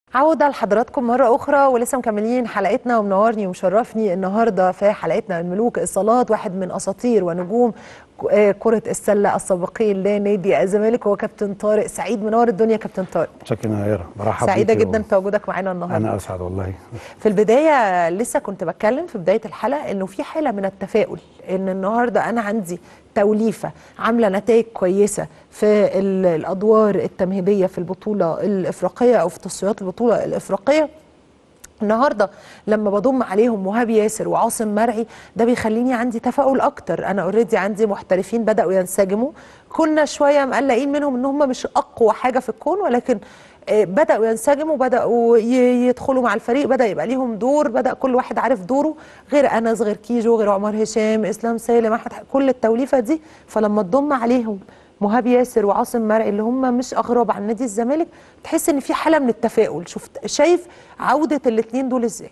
عودة لحضراتكم مرة أخرى ولسه مكملين حلقتنا ومنورني ومشرفني النهاردة في حلقتنا من ملوك الصالات واحد من أساطير ونجوم كرة السلة السابقين لنادي الزمالك هو كابتن طارق سعيد منور الدنيا كابتن طارق شكرا يا هيرة برحب سعيدة بيكي جدا بتواجدك معانا النهاردة انا اسعد والله في البداية لسه كنت بتكلم في بداية الحلقة إنه في حالة من التفاؤل إن النهاردة أنا عندي توليفة عاملة نتائج كويسة في ال- الأدوار التمهيدية في البطولة الإفريقية أو في تصفيات البطولة الإفريقية النهارده لما بضم عليهم وهاب ياسر وعاصم مرعي ده بيخليني عندي تفاؤل اكتر انا اوريدي عندي محترفين بداوا ينسجموا كنا شويه مقلقين منهم ان هم مش اقوى حاجه في الكون ولكن آه، بداوا ينسجموا بداوا ي- يدخلوا مع الفريق بدا يبقى ليهم دور بدا كل واحد عارف دوره غير انس غير كيجو غير عمر هشام اسلام سالم احمد ح- كل التوليفه دي فلما تضم عليهم مهاب ياسر وعاصم مرعي اللي هم مش اغراب عن نادي الزمالك تحس ان في حاله من التفاؤل شفت شايف عوده الاثنين دول ازاي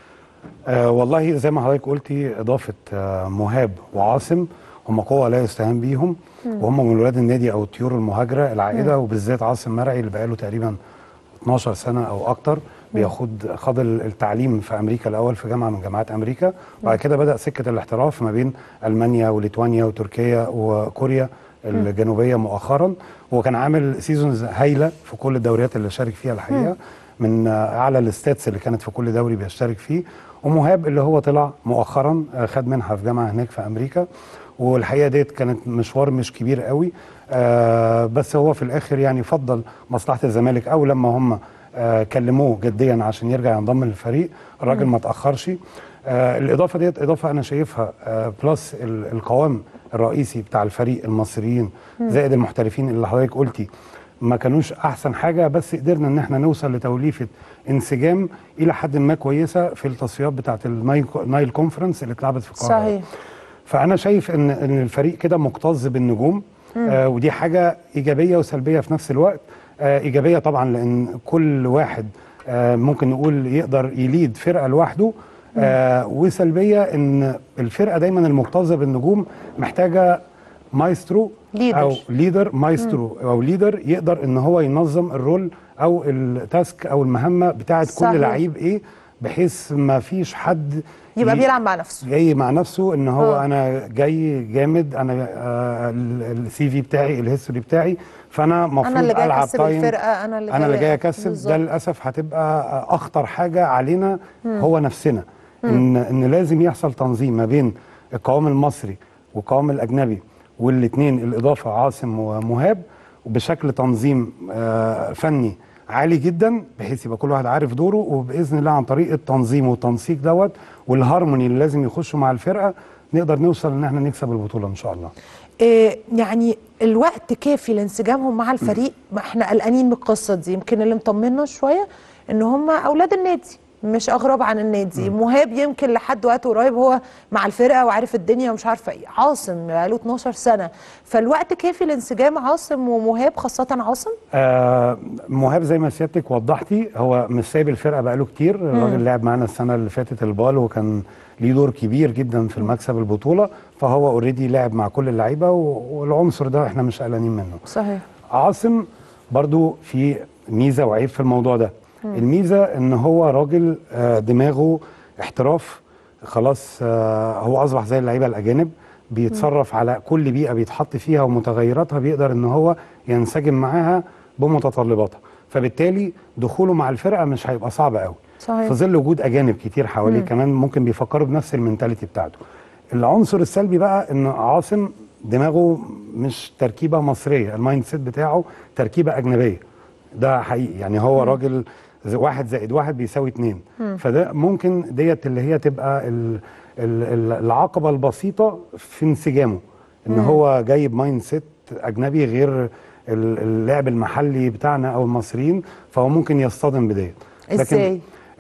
آه والله زي ما حضرتك قلتي اضافه آه مهاب وعاصم هم قوه لا يستهان بيهم وهم من ولاد النادي او الطيور المهاجره العائده وبالذات عاصم مرعي اللي بقاله تقريبا 12 سنه او اكتر بياخد خد التعليم في امريكا الاول في جامعه من جامعات امريكا وبعد كده بدا سكه الاحتراف ما بين المانيا وليتوانيا وتركيا وكوريا الجنوبيه مؤخرا وكان عامل سيزونز هايله في كل الدوريات اللي شارك فيها الحقيقه من آه، اعلى الستاتس اللي كانت في كل دوري بيشترك فيه ومهاب اللي هو طلع مؤخرا آه، خد منحه في جامعه هناك في امريكا والحقيقه ديت كانت مشوار مش كبير قوي آه بس هو في الاخر يعني فضل مصلحه الزمالك او لما هم آه كلموه جديا عشان يرجع ينضم للفريق الراجل ما تاخرش آه الاضافه ديت اضافه انا شايفها آه بلس ال- القوام الرئيسي بتاع الفريق المصريين زائد المحترفين اللي حضرتك قلتي ما كانوش احسن حاجه بس قدرنا ان احنا نوصل لتوليفه انسجام الى حد ما كويسه في التصفيات بتاعه النايل نايل كونفرنس اللي اتلعبت في القاهره صحيح فانا شايف ان ان الفريق كده مكتظ بالنجوم آه ودي حاجه ايجابيه وسلبيه في نفس الوقت آه ايجابيه طبعا لان كل واحد آه ممكن نقول يقدر يليد فرقه لوحده آه وسلبيه ان الفرقه دايما المكتظه بالنجوم محتاجه مايسترو ليدر. او ليدر مايسترو او ليدر يقدر ان هو ينظم الرول او التاسك او المهمه بتاعه صحيح. كل لعيب ايه بحيث ما فيش حد يبقى ي- بيلعب مع نفسه جاي مع نفسه ان هو آه. آه. انا جاي جامد انا السي في بتاعي الهيستوري بتاعي فانا المفروض انا اللي جاي العب اكسب تايم الفرقه انا اللي انا اللي جاي اكسب بالظبط. ده للاسف هتبقى اخطر حاجه علينا هو نفسنا ان ان لازم يحصل تنظيم ما بين القوام المصري والقوام الاجنبي والاثنين الاضافه عاصم ومهاب وبشكل تنظيم آه، فني عالي جدا بحيث يبقى كل واحد عارف دوره وباذن الله عن طريق التنظيم والتنسيق دوت والهارموني اللي لازم يخشوا مع الفرقه نقدر نوصل ان احنا نكسب البطوله ان شاء الله إيه يعني الوقت كافي لانسجامهم مع الفريق ما احنا قلقانين من القصه دي يمكن اللي مطمنا شويه ان هم اولاد النادي مش اغراب عن النادي مهاب يمكن لحد وقت قريب هو مع الفرقه وعارف الدنيا ومش عارفه ايه عاصم بقاله 12 سنه فالوقت كافي لانسجام عاصم ومهاب خاصه عاصم آه مهاب زي ما سيادتك وضحتي هو مش سايب الفرقه بقاله كتير الراجل لعب معانا السنه اللي فاتت البال وكان ليه دور كبير جدا في المكسب البطوله فهو اوريدي لعب مع كل اللعيبه و- والعنصر ده احنا مش قلقانين منه صحيح عاصم برضو في ميزه وعيب في الموضوع ده الميزه ان هو راجل آه، دماغه احتراف خلاص آه، هو اصبح زي اللعيبه الاجانب بيتصرف على كل بيئه بيتحط فيها ومتغيراتها بيقدر ان هو ينسجم معاها بمتطلباتها فبالتالي دخوله مع الفرقه مش هيبقى صعب قوي صحيح. في ظل وجود اجانب كتير حواليه كمان ممكن بيفكروا بنفس المنتاليتي بتاعته العنصر السلبي بقى ان عاصم دماغه مش تركيبه مصريه المايند سيت بتاعه تركيبه اجنبيه ده حقيقي يعني هو راجل ز- واحد زائد واحد بيساوي اتنين فده ممكن ديت اللي هي تبقى ال ال ال العقبه البسيطه في انسجامه ان هو جايب مايند سيت اجنبي غير ال- اللعب المحلي بتاعنا او المصريين فهو ممكن يصطدم بديت ازاي؟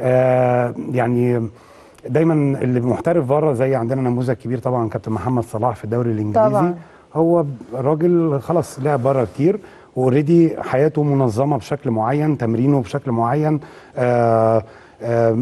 آه يعني دايما اللي محترف بره زي عندنا نموذج كبير طبعا كابتن محمد صلاح في الدوري الانجليزي طبعاً. هو راجل خلاص لعب بره كتير واوريدي حياته منظمه بشكل معين تمرينه بشكل معين آه آه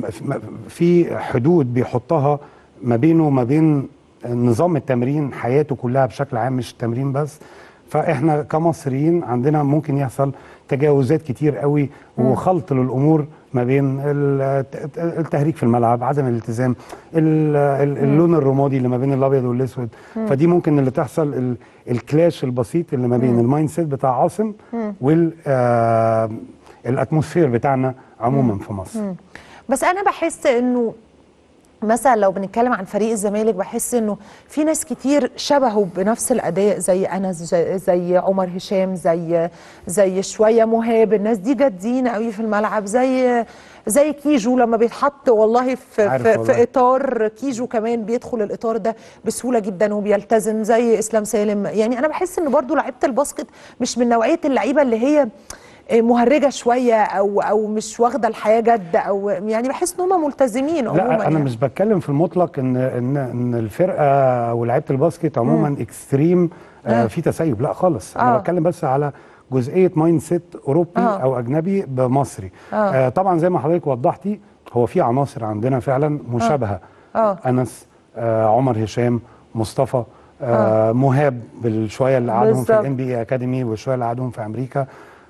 في حدود بيحطها ما بينه وما بين نظام التمرين حياته كلها بشكل عام مش التمرين بس فاحنا كمصريين عندنا ممكن يحصل تجاوزات كتير قوي وخلط للامور ما بين ال- التهريج في الملعب عدم الالتزام ال- ال- اللون الرمادي اللي ما بين الابيض والاسود فدي ممكن اللي تحصل ال- الكلاش البسيط اللي ما بين المايند سيت بتاع عاصم وال آه، الاتموسفير بتاعنا عموما في مصر بس انا بحس انه مثلا لو بنتكلم عن فريق الزمالك بحس انه في ناس كتير شبهوا بنفس الاداء زي انس زي- زي عمر هشام زي زي شويه مهاب الناس دي جادين قوي في الملعب زي زي كيجو لما بيتحط والله في عارف في, والله. في اطار كيجو كمان بيدخل الاطار ده بسهوله جدا وبيلتزم زي اسلام سالم يعني انا بحس ان برضو لعيبه الباسكت مش من نوعيه اللعيبه اللي هي مهرجه شويه او او مش واخده الحياه جد او يعني بحس ان هم ملتزمين عموما لا انا يعني. مش بتكلم في المطلق ان ان ان الفرقه ولاعيبه الباسكت عموما اكستريم آه في تسيب لا خالص انا آه. بتكلم بس على جزئيه مايند سيت اوروبي آه. او اجنبي بمصري آه. آه طبعا زي ما حضرتك وضحتي هو في عناصر عندنا فعلا مشابهه آه. انس آه عمر هشام مصطفى آه مهاب بالشويه اللي قعدهم في بالظبط. الان بي اكاديمي والشويه اللي قعدهم في امريكا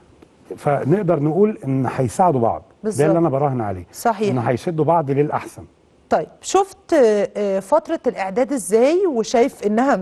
فنقدر نقول ان هيساعدوا بعض ده بالظبط. اللي انا براهن عليه صحيح. ان هيشدوا بعض للاحسن طيب شفت آه، فترة الإعداد إزاي وشايف إنها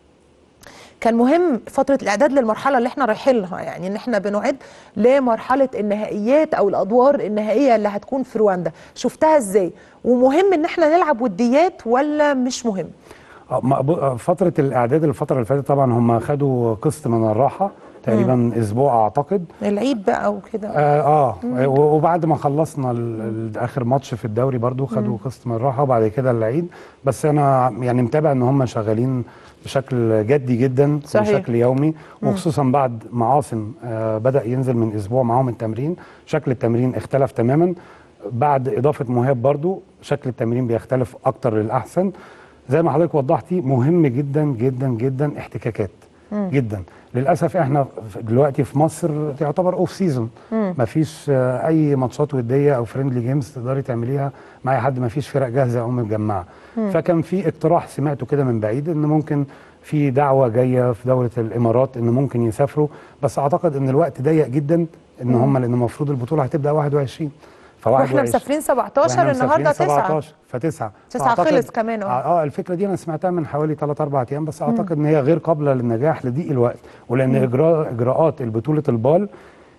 كان مهم فترة الإعداد للمرحلة اللي احنا رايحين لها يعني إن احنا بنعد لمرحلة النهائيات أو الأدوار النهائية اللي هتكون في رواندا شفتها إزاي ومهم إن احنا نلعب وديات ولا مش مهم آه، ما- ب- آه، فترة الإعداد الفترة اللي فاتت طبعا هم خدوا قسط من الراحة تقريبا أسبوع أعتقد العيد بقى وكده آه, آه و- وبعد ما خلصنا ال- ال- آخر ماتش في الدوري برضو خدوا قسط من الراحة وبعد كده العيد بس أنا يعني متابع إن هم شغالين بشكل جدي جدا صحيح. بشكل يومي وخصوصا بعد ما عاصم آه بدأ ينزل من أسبوع معاهم التمرين شكل التمرين اختلف تماما بعد إضافة مهاب برضو شكل التمرين بيختلف أكتر للأحسن زي ما حضرتك وضحتي مهم جدا جدا جدا احتكاكات جدا للاسف احنا ف- دلوقتي في مصر تعتبر اوف سيزون مفيش آه، اي ماتشات وديه او فريندلي جيمز تقدري تعمليها مع اي حد مفيش فرق جاهزه او متجمعه فكان في اقتراح سمعته كده من بعيد ان ممكن في دعوه جايه في دوله الامارات ان ممكن يسافروا بس اعتقد ان الوقت ضيق جدا ان هم لان المفروض البطوله هتبدا 21 ف واحنا مسافرين 17 وإحنا النهارده مسافرين 9 17 فتسعة تسعة فأعتقد- خلص كمان، اه. اه الفكره دي انا سمعتها من حوالي 3 4 ايام بس اعتقد ان هي غير قابله للنجاح لضيق الوقت ولان اجراء اجراءات البطوله البال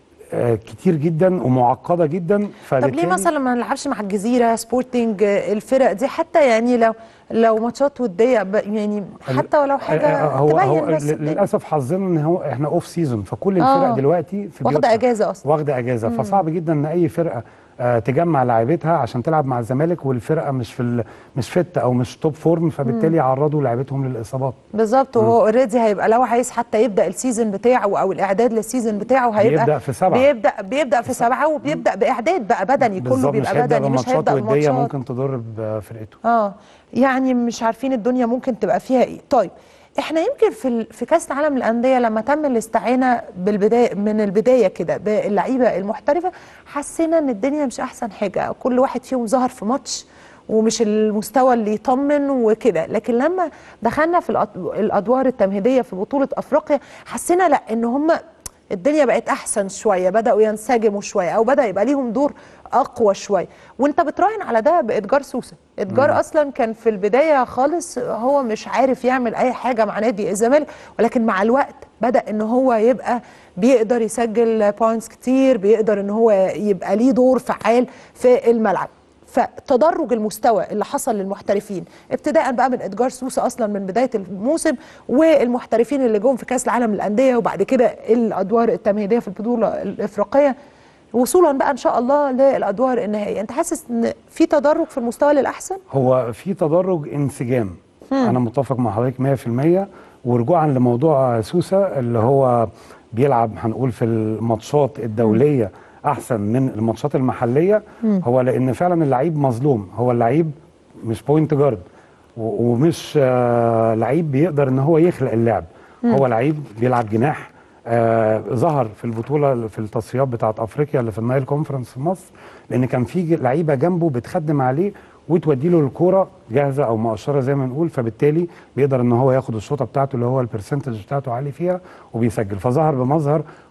آه كتير جدا ومعقده جدا طب فبالتالي ليه مثلا ما نلعبش مع الجزيره سبورتنج آه، الفرق دي حتى يعني لو لو ماتشات وديه ب- يعني حتى ولو حاجه آه، هو تبين هو بس ل- الدنيا. للاسف حظنا ان هو احنا اوف سيزون فكل الفرق آه. دلوقتي في واخدة بيوتها. أجازة أصلاً. واخده اجازه فصعب جدا ان اي فرقه آه تجمع لاعيبتها عشان تلعب مع الزمالك والفرقه مش في ال- مش فت او مش توب فورم فبالتالي يعرضوا لاعيبتهم للاصابات بالظبط وهو اوريدي هيبقى لو عايز حتى يبدا السيزون بتاعه او الاعداد للسيزون بتاعه هيبقى بيبدأ في سبعة. بيبدا بيبدا في سبعه وبيبدا باعداد بقى بدني كله بالظبط مش بيبقى هيبدا بدني مش بماتشات هيبدا وديه بماتشات ممكن تضر بفرقته اه يعني مش عارفين الدنيا ممكن تبقى فيها ايه طيب احنا يمكن في ال- في كاس العالم للانديه لما تم الاستعانه بالبدايه من البدايه كده باللعيبه المحترفه حسينا ان الدنيا مش احسن حاجه كل واحد فيهم ظهر في ماتش ومش المستوى اللي يطمن وكده لكن لما دخلنا في الأط- الادوار التمهيديه في بطوله افريقيا حسينا لا ان هم الدنيا بقت احسن شويه بداوا ينسجموا شويه او بدا يبقى ليهم دور اقوى شويه وانت بتراهن على ده بادجار سوسه ادجار اصلا كان في البدايه خالص هو مش عارف يعمل اي حاجه مع نادي الزمالك ولكن مع الوقت بدا ان هو يبقى بيقدر يسجل بوينتس كتير بيقدر ان هو يبقى ليه دور فعال في الملعب فتدرج المستوى اللي حصل للمحترفين ابتداء بقى من ادجار سوسه اصلا من بدايه الموسم والمحترفين اللي جم في كاس العالم للانديه وبعد كده الادوار التمهيديه في البطوله الافريقيه وصولا بقى ان شاء الله للادوار النهائيه انت حاسس ان في تدرج في المستوى للاحسن هو في تدرج انسجام انا متفق مع حضرتك 100% ورجوعا لموضوع سوسه اللي هو بيلعب هنقول في الماتشات الدوليه احسن من الماتشات المحليه هو لان فعلا اللعيب مظلوم هو اللعيب مش بوينت جارد و- ومش آه لعيب بيقدر ان هو يخلق اللعب هو لعيب بيلعب جناح آه ظهر في البطوله في التصفيات بتاعه افريقيا اللي في النايل كونفرنس في مصر لان كان في ج- لعيبه جنبه بتخدم عليه وتودي له الكوره جاهزه او مقشره زي ما نقول فبالتالي بيقدر ان هو ياخد الشوطه بتاعته اللي هو البرسنتج بتاعته عالي فيها وبيسجل فظهر بمظهر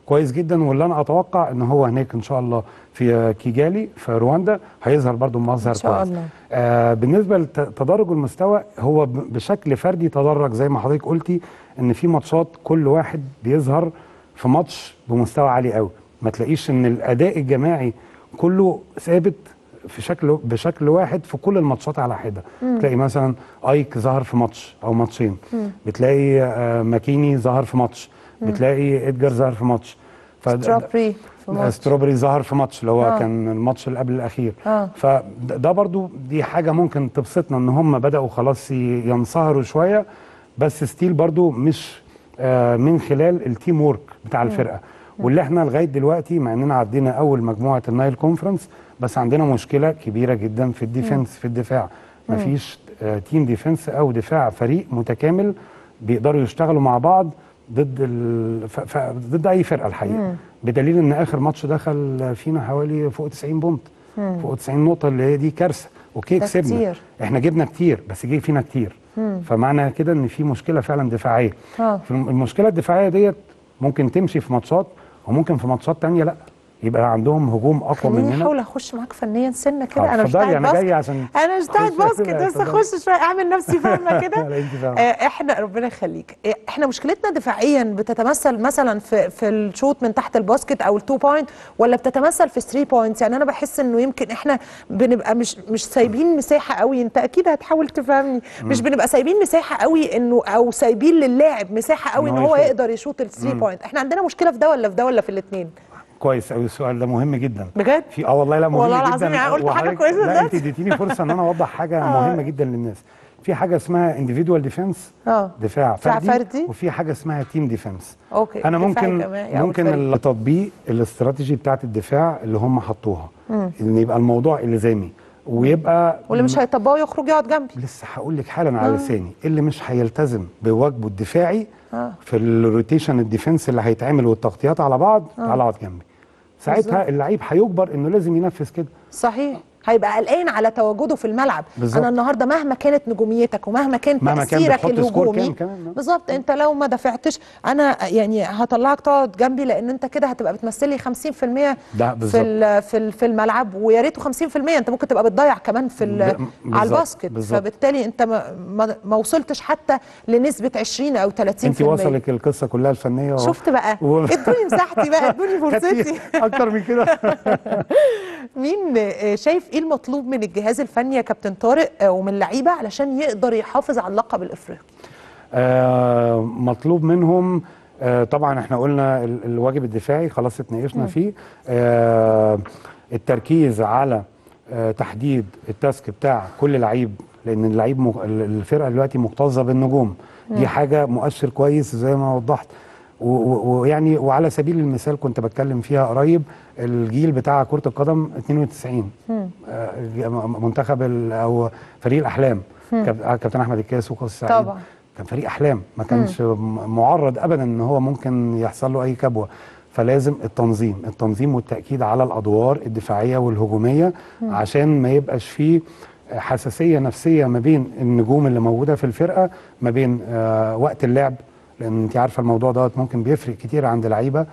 كويس جدا واللي انا اتوقع ان هو هناك ان شاء الله في كيجالي في رواندا هيظهر برضو مظهر إن شاء كويس الله. آه بالنسبه لتدرج المستوى هو ب- بشكل فردي تدرج زي ما حضرتك قلتي ان في ماتشات كل واحد بيظهر في ماتش بمستوى عالي قوي ما تلاقيش ان الاداء الجماعي كله ثابت في شكل بشكل واحد في كل الماتشات على حده تلاقي مثلا ايك ظهر في ماتش او ماتشين بتلاقي آه ماكيني ظهر في ماتش بتلاقي ادجار ظهر في ماتش فد- ستروبري في مصر. ستروبري ظهر في ماتش اللي هو آه. آه. كان الماتش اللي قبل الاخير آه. فده برضو دي حاجه ممكن تبسطنا ان هم بداوا خلاص ي- ينصهروا شويه بس ستيل برضو مش آه من خلال التيم وورك بتاع الفرقه واللي احنا لغايه دلوقتي مع اننا عدينا اول مجموعه النايل كونفرنس بس عندنا مشكله كبيره جدا في الديفنس في الدفاع مفيش آه تيم ديفنس او دفاع فريق متكامل بيقدروا يشتغلوا مع بعض ضد ال... ف... ف... ضد اي فرقه الحقيقه بدليل ان اخر ماتش دخل فينا حوالي فوق 90 بونت فوق 90 نقطه اللي هي دي كارثه اوكي ده كسبنا كتير. احنا جبنا كتير بس جه فينا كتير فمعنى كده ان في مشكله فعلا دفاعيه آه. المشكله الدفاعيه ديت ممكن تمشي في ماتشات وممكن في ماتشات تانية لا يبقى عندهم هجوم اقوى خليني مننا احاول اخش معاك فنيا سنه آه، كده انا مش اتفضلي، بتاعت أنا جاي باسكت عشان انا مش بتاعت أخش باسكت كده، بس اتفضلي. اخش شويه اعمل نفسي فاهمه كده لا، أنت فاهمة. آه، احنا ربنا يخليك آه، احنا مشكلتنا دفاعيا بتتمثل مثلا في في الشوط من تحت الباسكت او التو بوينت ولا بتتمثل في 3 بوينتس يعني انا بحس انه يمكن احنا بنبقى مش مش سايبين مساحه قوي انت اكيد هتحاول تفهمني مش بنبقى سايبين مساحه قوي انه او سايبين للاعب مساحه قوي إن ان هو هو يشوط. يقدر يشوط ال 3 بوينت احنا عندنا مشكله في ده ولا في ده ولا في الاثنين كويس قوي السؤال ده مهم جدا بجد؟ في اه والله لا مهم والله جدا العظيم يعني قلت حاجة وحضرتك- كويسة لا دلوقتي. انت اديتيني فرصه ان انا اوضح حاجه مهمه جدا للناس في حاجه اسمها individual ديفense اه دفاع دفاع فردي, فردي. وفي حاجه اسمها تيم ديفنس اوكي انا دفاع ممكن جماعي أو ممكن فريق. التطبيق الاستراتيجي بتاعت الدفاع اللي هم حطوها ان يبقى الموضوع الزامي ويبقى واللي مش هيطبقه يخرج يقعد جنبي لسه هقول لك حالا على لساني اللي مش هيلتزم بواجبه الدفاعي آه. في الروتيشن الديفنس اللي هيتعمل والتغطيات على بعض تعالى اقعد جنبي ساعتها بالظبط. اللعيب هيجبر انه لازم ينفذ كده صحيح هيبقى قلقان على تواجده في الملعب بالظبط. انا النهارده مهما كانت نجوميتك ومهما كان مهما كان تاثيرك بتحط سكور الهجومي كام كمان، آه. بالظبط انت لو ما دفعتش انا يعني هطلعك تقعد جنبي لان انت كده هتبقى بتمثل لي 50% ده في بالظبط. ال- في ال- في الملعب ويا ريته 50% انت ممكن تبقى بتضيع كمان في ال- ب- بالظبط، على الباسكت بالظبط. فبالتالي انت ما, ما, ما وصلتش حتى لنسبه 20 او 30% انت وصلك القصه كلها الفنيه اهو. شفت بقى و- ادوني مساحتي بقى ادوني فرصتي خدتي اكتر من كده مين آه، شايف ايه المطلوب من الجهاز الفني يا كابتن طارق آه، ومن اللعيبه علشان يقدر يحافظ على اللقب الافريقي آه مطلوب منهم آه طبعا احنا قلنا ال- الواجب الدفاعي خلاص اتناقشنا فيه آه التركيز على آه تحديد التاسك بتاع كل لعيب لان اللعيب مغ... ال- الفرقه دلوقتي مكتظه بالنجوم دي حاجه مؤشر كويس زي ما وضحت و- و- ويعني وعلى سبيل المثال كنت بتكلم فيها قريب الجيل بتاع كره القدم 92 آه، منتخب ال- او فريق الاحلام كاب- كابتن احمد الكاس وقاص سعيد طبعا. كان فريق احلام ما كانش م- معرض ابدا ان هو ممكن يحصل له اي كبوه فلازم التنظيم التنظيم والتاكيد على الادوار الدفاعيه والهجوميه عشان ما يبقاش فيه حساسيه نفسيه ما بين النجوم اللي موجوده في الفرقه ما بين آه وقت اللعب لان انت عارفه الموضوع دوت ممكن بيفرق كتير عند لعيبه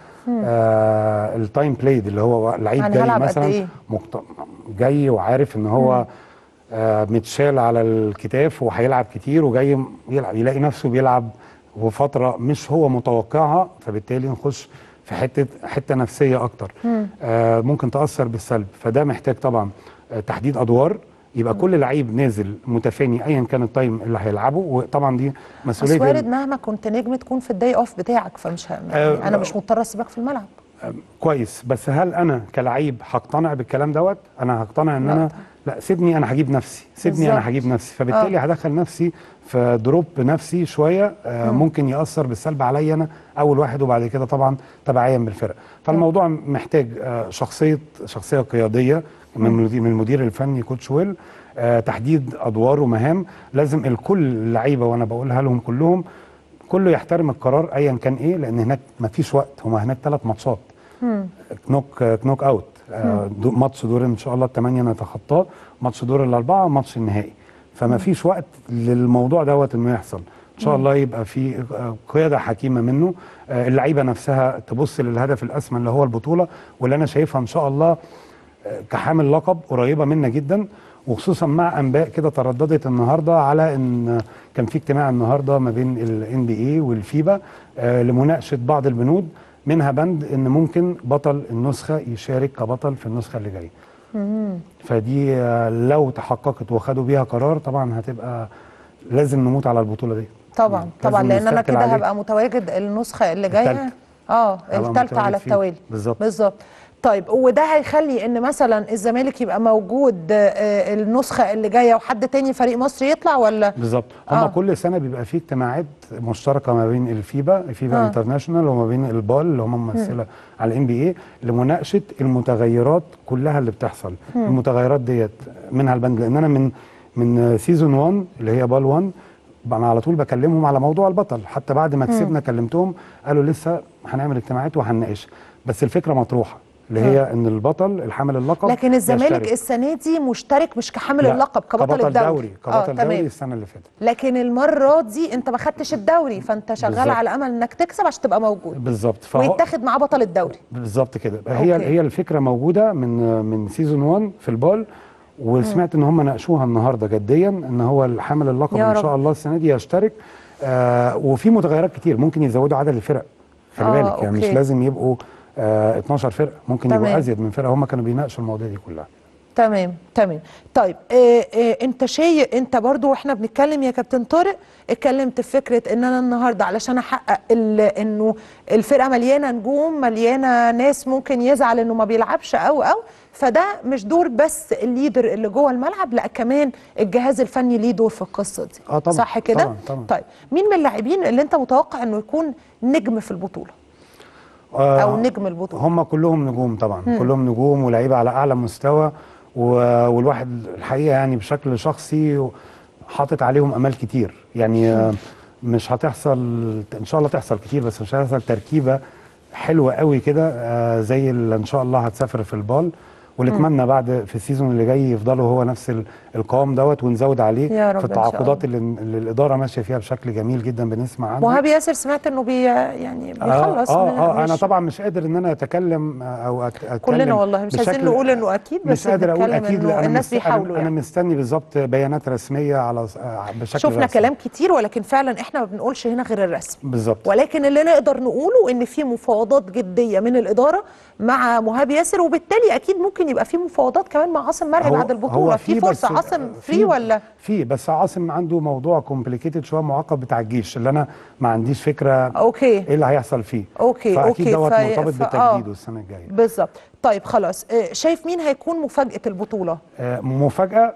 آه التايم بلايد اللي هو لعيب يعني جاي هلعب قد مثلا إيه؟ مقت... جاي وعارف ان هو آه متشال على الكتاف وهيلعب كتير وجاي يلعب يلاقي نفسه بيلعب وفتره مش هو متوقعها فبالتالي نخش في حته حته نفسيه اكتر آه ممكن تاثر بالسلب فده محتاج طبعا آه تحديد ادوار يبقى كل لعيب نازل متفاني ايا كان التايم اللي هيلعبه وطبعا دي بس مسؤوليه وارد مهما كنت نجم تكون في الداي اوف بتاعك فمش ه... يعني آه، انا مش مضطر اسيبك في الملعب كويس بس هل انا كلعيب هقتنع بالكلام دوت انا هقتنع ان لا انا طبعا. لا سيبني انا هجيب نفسي سيبني بالظبط. انا هجيب نفسي فبالتالي هدخل نفسي في دروب نفسي شويه آه ممكن ياثر بالسلب عليا انا اول واحد وبعد كده طبعا تبعيا بالفرقه فالموضوع محتاج آه شخصيه شخصيه قياديه من المدير, من المدير الفني كوتش ويل آه تحديد ادوار ومهام لازم الكل اللعيبه وانا بقولها لهم كلهم كله يحترم القرار ايا كان ايه لان هناك ما فيش وقت هما هناك ثلاث ماتشات كنوك كنوك اوت آه، دو ماتش دور ان شاء الله الثمانيه نتخطاه ماتش دور الاربعه ماتش النهائي فما فيش وقت للموضوع دوت انه يحصل ان شاء الله يبقى في آه، قياده حكيمه منه آه، اللعيبه نفسها تبص للهدف الاسمى اللي هو البطوله واللي انا شايفها ان شاء الله آه، كحامل لقب قريبه منا جدا وخصوصا مع انباء كده ترددت النهارده على ان كان في اجتماع النهارده ما بين الان بي اي والفيبا آه، لمناقشه بعض البنود منها بند ان ممكن بطل النسخه يشارك كبطل في النسخه اللي جايه فدي آه، لو تحققت وخدوا بيها قرار طبعا هتبقى لازم نموت على البطوله دي طبعا يعني طبعا لازم لان انا نستقتل كده عليه. هبقى متواجد النسخه اللي جايه التالتة. اه هبقى الثالثه على متواجد فيه. التوالي بالظبط. بالظبط طيب وده هيخلي ان مثلا الزمالك يبقى موجود آه، النسخه اللي جايه وحد تاني فريق مصري يطلع ولا بالظبط هم آه. آه. كل سنه بيبقى في اجتماعات مشتركه ما بين الفيبا الفيبا آه. آه. انترناشونال وما بين البال اللي هم ممثله على الام بي اي لمناقشه المتغيرات كلها اللي بتحصل المتغيرات ديت منها البند لان انا من من سيزون 1 اللي هي بال 1 انا على طول بكلمهم على موضوع البطل حتى بعد ما كسبنا كلمتهم قالوا لسه هنعمل اجتماعات وهنناقش بس الفكره مطروحه اللي هي ان البطل الحامل اللقب لكن الزمالك يشترك. السنه دي مشترك مش كحامل لا، اللقب كبطل, الدوري كبطل اه دوري تمام السنه اللي فاتت لكن المره دي انت ما خدتش الدوري فانت شغال بالظبط. على امل انك تكسب عشان تبقى موجود بالظبط فهو ويتاخد معاه بطل الدوري بالظبط كده هي أوكي. هي الفكره موجوده من من سيزون 1 في البال وسمعت ان هم ناقشوها النهارده جديا ان هو الحامل اللقب يا ان شاء رب. الله السنه دي يشترك آه وفي متغيرات كتير ممكن يزودوا عدد الفرق خلي آه، بالك يعني مش أوكي. لازم يبقوا آه 12 فرقه ممكن تمام. يبقوا ازيد من فرقه هم كانوا بيناقشوا المواضيع دي كلها تمام تمام طيب إيه إيه انت شيء انت برضو واحنا بنتكلم يا كابتن طارق اتكلمت في فكره ان انا النهارده علشان احقق ال- انه الفرقه مليانه نجوم مليانه ناس ممكن يزعل انه ما بيلعبش او او فده مش دور بس الليدر اللي جوه الملعب لا كمان الجهاز الفني ليه دور في القصه دي آه طبعاً، صح كده طبعاً، طبعاً. طيب مين من اللاعبين اللي انت متوقع انه يكون نجم في البطوله آه او نجم البطوله هم كلهم نجوم طبعا مم. كلهم نجوم ولاعيبه على اعلى مستوى و- والواحد الحقيقه يعني بشكل شخصي حاطط عليهم امال كتير يعني آه، مش هتحصل ان شاء الله تحصل كتير بس مش هتحصل تركيبه حلوه قوي كده آه، زي اللي ان شاء الله هتسافر في البال ونتمنى بعد في السيزون اللي جاي يفضلوا هو نفس ال- القوام دوت ونزود عليه يا رب في إن شاء التعاقدات اللي, اللي الاداره ماشيه فيها بشكل جميل جدا بنسمع عنها مهاب ياسر سمعت انه بي يعني بيخلص اه, من- آه, آه انا مش- طبعا مش قادر ان انا اتكلم آه، او أت- اتكلم كلنا والله مش عايزين بشكل- نقول انه اكيد بس مش قادر اقول بنتكلم اكيد إنه لا انا الناس مست- أنا- بيحاولوا انا يعني. مستني بالظبط بيانات رسميه على آه، بشكل شفنا رسمي. كلام كتير ولكن فعلا احنا ما بنقولش هنا غير الرسم بالظبط ولكن اللي نقدر نقوله ان في مفاوضات جديه من الاداره مع مهاب ياسر وبالتالي اكيد ممكن يبقى في مفاوضات كمان مع عاصم مرعي بعد البطوله في فرصه بس- عاصم فري ولا في بس عاصم عنده موضوع كومبليكيتد شويه معقد بتاع الجيش اللي انا ما عنديش فكره اوكي ايه اللي هيحصل فيه أوكي، فاكيد أوكي، دوت في- مرتبط ف- آه. بتجديده السنه الجايه بالظبط طيب خلاص آه، شايف مين هيكون مفاجاه البطوله آه مفاجاه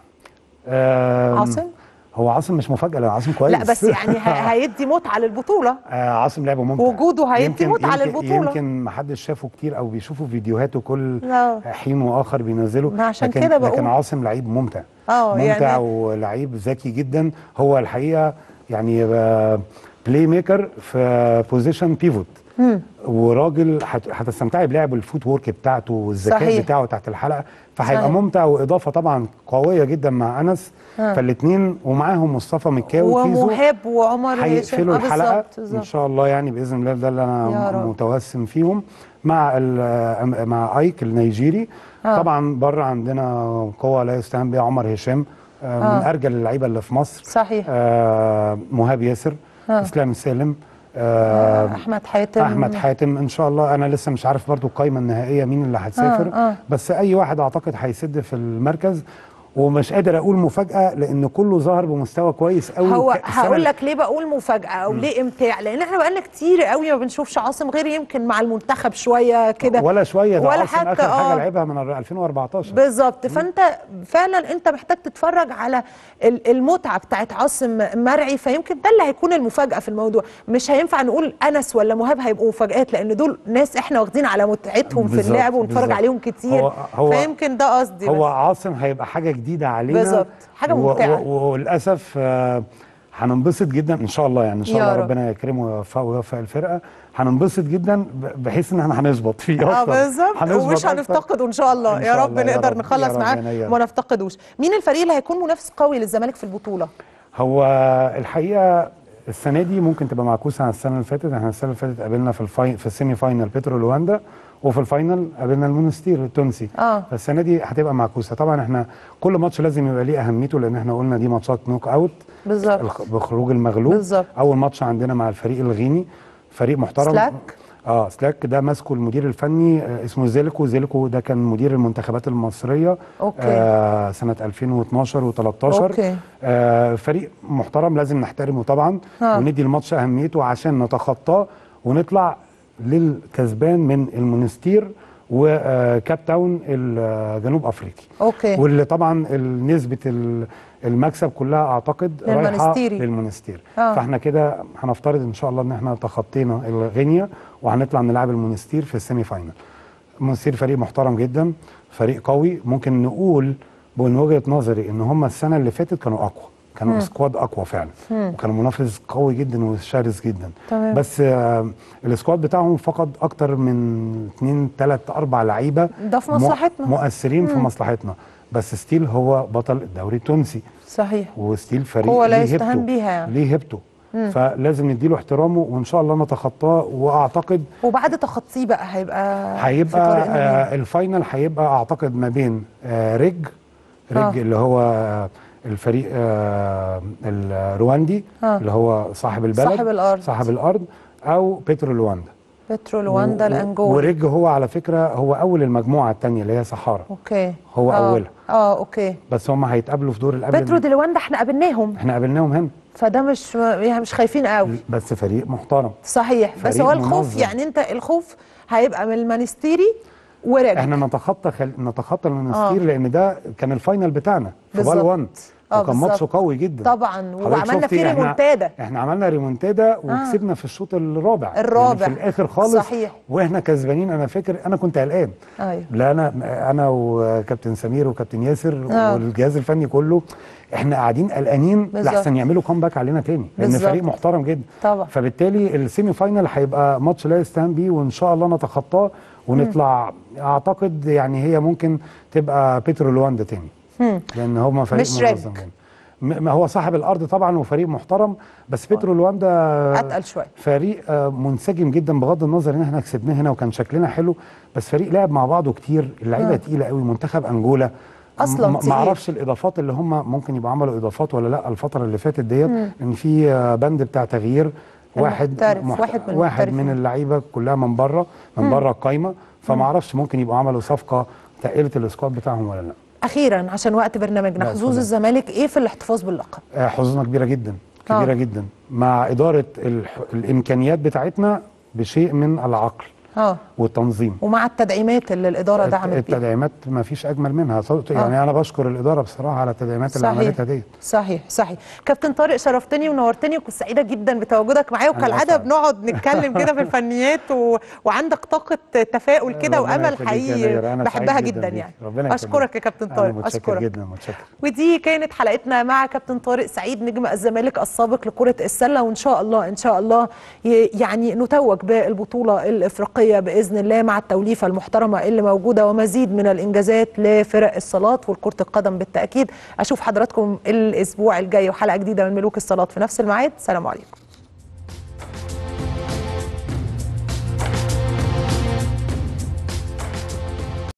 آه عاصم؟ هو عاصم مش مفاجاه لا عاصم كويس لا بس يعني ه- هيدي متعه للبطوله آه عاصم لعبه ممتع وجوده هيدي يمكن- متعة يمكن- للبطولة. يمكن ما حدش شافه كتير او بيشوفوا فيديوهاته كل لا. حين واخر بينزله ما عشان لكن كده بقول. لكن عاصم لعيب ممتع آه، ممتع يعني- ولعيب ذكي جدا هو الحقيقه يعني بلاي ميكر في بوزيشن بيفوت وراجل هت- هتستمتعي بلعب الفوت وورك بتاعته والذكاء صحيح. بتاعه تحت الحلقه فهيبقى صحيح. ممتع واضافه طبعا قويه جدا مع انس فالاثنين ومعاهم مصطفى مكاوي كيزو ومهاب وعمر هشام. هيقفلوا آه، الحلقه بالظبط، ان بالظبط. شاء الله يعني باذن الله ده اللي يا انا رب. متوسم فيهم مع ال- مع ايك النيجيري آه. طبعا بره عندنا قوه لا يستهان بها عمر هشام آه، من آه. ارجل اللعيبه اللي في مصر صحيح آه، مهاب ياسر آه. اسلام سالم آه، احمد حاتم احمد حاتم ان شاء الله انا لسه مش عارف برضو القايمه النهائيه مين اللي هتسافر آه، آه. بس اي واحد اعتقد هيسد في المركز ومش قادر اقول مفاجاه لان كله ظهر بمستوى كويس قوي هو ك- السنة هقول لك ليه بقول مفاجاه او ليه امتاع لان احنا بقالنا كتير قوي ما بنشوفش عاصم غير يمكن مع المنتخب شويه كده ولا شويه ده ولا عاصم حتى اخر حاجه آه. لعبها من 2014 بالظبط فانت فعلا انت محتاج تتفرج على ال- المتعه بتاعت عاصم مرعي فيمكن ده اللي هيكون المفاجاه في الموضوع مش هينفع نقول انس ولا مهاب هيبقوا مفاجات لان دول ناس احنا واخدين على متعتهم في بالظبط، اللعب ونتفرج بالظبط. عليهم كتير هو- هو- فيمكن ده قصدي هو بس. عاصم هيبقى حاجه جديده علينا بالظبط، حاجة و- ممتعة. و- وللاسف آه، هننبسط جدا ان شاء الله يعني ان شاء يا الله رب. ربنا يكرمه ويوفقه ويوفق الفرقه هننبسط جدا ب- بحيث ان احنا هنظبط فيه اه اكتر بالظبط هنظبط ومش أكتر. هنفتقده ان شاء الله إن يا شاء رب الله، يا نقدر رب، نخلص يا رب، معاه عينيا. وما نفتقدوش مين الفريق اللي هيكون منافس قوي للزمالك في البطوله هو الحقيقه السنه دي ممكن تبقى معكوسه عن السنه اللي فاتت احنا السنه اللي فاتت قابلنا في الفاي... في السيمي فاينال بيترو لواندا وفي الفاينل قابلنا المونستير التونسي اه فالسنه دي هتبقى معكوسه طبعا احنا كل ماتش لازم يبقى ليه اهميته لان احنا قلنا دي ماتشات نوك اوت بالظبط الخ- بخروج المغلوب بالظبط. اول ماتش عندنا مع الفريق الغيني فريق محترم سلاك اه سلاك ده ماسكه المدير الفني آه اسمه زيلكو زيلكو ده كان مدير المنتخبات المصريه اوكي آه سنه 2012 و13 اوكي آه فريق محترم لازم نحترمه طبعا ها. وندي الماتش اهميته عشان نتخطاه ونطلع للكسبان من المونستير وكاب تاون الجنوب افريقي اوكي واللي طبعا ال- نسبه ال- المكسب كلها اعتقد رايحه للمونستيري. للمونستير آه. فاحنا كده هنفترض ان شاء الله ان احنا تخطينا الغينيا وهنطلع نلعب المونستير في السيمي فاينل المونستير فريق محترم جدا فريق قوي ممكن نقول من وجهه نظري ان هم السنه اللي فاتت كانوا اقوى كانوا سكواد اقوى فعلا وكانوا منافس قوي جدا وشرس جدا تمام. بس آه السكواد بتاعهم فقد اكتر من 2 3 4 لعيبه ده في مو- مصلحتنا. مؤثرين في مصلحتنا بس ستيل هو بطل الدوري التونسي صحيح وستيل فريق قوة لا ليه يستهان هيبته. بيها يعني. ليه هيبته فلازم نديله احترامه وان شاء الله نتخطاه واعتقد وبعد تخطيه بقى هيبقى في هيبقى طريقنا مين؟ آه الفاينل هيبقى اعتقد ما بين آه ريج ريج آه. اللي هو آه الفريق آه الرواندي آه. اللي هو صاحب البلد صاحب الأرض. صاحب الارض او بيترو لواندا بترو لواندا و- الانجولي وريج هو على فكره هو اول المجموعه الثانيه اللي هي صحارى اوكي هو آه. أولها. اه اوكي بس هم هيتقابلوا في دور القبل بترو دي لواندا احنا قابلناهم احنا قابلناهم هنا فده مش يعني مش خايفين قوي بس فريق محترم صحيح بس فريق هو الخوف منظم. يعني انت الخوف هيبقى من المانستيري ورج احنا نتخطى خل... نتخطى المنستير آه. لان ده كان الفاينل بتاعنا في بال بالظبط. 1 آه، وكان ماتش بالظبط. قوي جدا طبعا حضرتك وعملنا شفتي فيه إحنا- ريمونتادا احنا عملنا ريمونتادا وكسبنا في الشوط الرابع الرابع. يعني في الاخر خالص صحيح. واحنا كسبانين انا فاكر انا كنت قلقان ايوه لا انا انا وكابتن سمير وكابتن ياسر آه. والجهاز الفني كله احنا قاعدين قلقانين بالظبط. لحسن يعملوا كومباك علينا تاني لان بالظبط. فريق محترم جدا طبعا فبالتالي السيمي فاينل هيبقى ماتش لا يستهان بيه وان شاء الله نتخطاه ونطلع اعتقد يعني هي ممكن تبقى بيترو لواندا تاني مم. لان هم فريق مش منظم ريج. يعني. م- ما هو صاحب الارض طبعا وفريق محترم بس بيترو لواندا اتقل شويه فريق آه، منسجم جدا بغض النظر ان احنا كسبناه هنا وكان شكلنا حلو بس فريق لعب مع بعضه كتير اللعيبه آه. تقيله قوي منتخب انجولا أصلاً م- تقيل. ما اعرفش الاضافات اللي هم ممكن يبقوا عملوا اضافات ولا لا الفتره اللي فاتت ديت ان في آه، بند بتاع تغيير واحد المحترف، واحد من واحد المحترفين. من اللعيبه كلها من بره من بره القايمه فما اعرفش ممكن يبقوا عملوا صفقه تقلت السكواد بتاعهم ولا لا اخيرا عشان وقت برنامجنا لا، حظوظ اتفضل. الزمالك ايه في الاحتفاظ باللقب آه، حظوظنا كبيره جدا آه. كبيره جدا مع اداره الح- الامكانيات بتاعتنا بشيء من العقل اه والتنظيم ومع التدعيمات اللي الاداره الت- دعمت بيها التدعيمات ما فيش اجمل منها صوت- يعني انا بشكر الاداره بصراحه على التدعيمات اللي صحيح. عملتها دي صحيح صحيح كابتن طارق شرفتني ونورتني وكنت سعيده جدا بتواجدك معايا وكالعاده أسعد. بنقعد نتكلم كده في الفنيات و... وعندك طاقه تفاؤل كده ربنا وامل يخليك يا حقيقي نير، أنا بحبها سعيد جدا بيك. يعني ربنا اشكرك يخليك. يا كابتن انا طارق متشكر اشكرك جدا متشكر ودي كانت حلقتنا مع كابتن طارق سعيد نجم الزمالك السابق لكرة السلة وإن شاء الله إن شاء الله ي- يعني نتوج بالبطولة الإفريقية بإذن الله مع التوليفة المحترمة اللي موجودة ومزيد من الإنجازات لفرق الصالات والكرة القدم بالتأكيد أشوف حضراتكم الأسبوع الجاي وحلقة جديدة من ملوك الصالات في نفس الميعاد سلام عليكم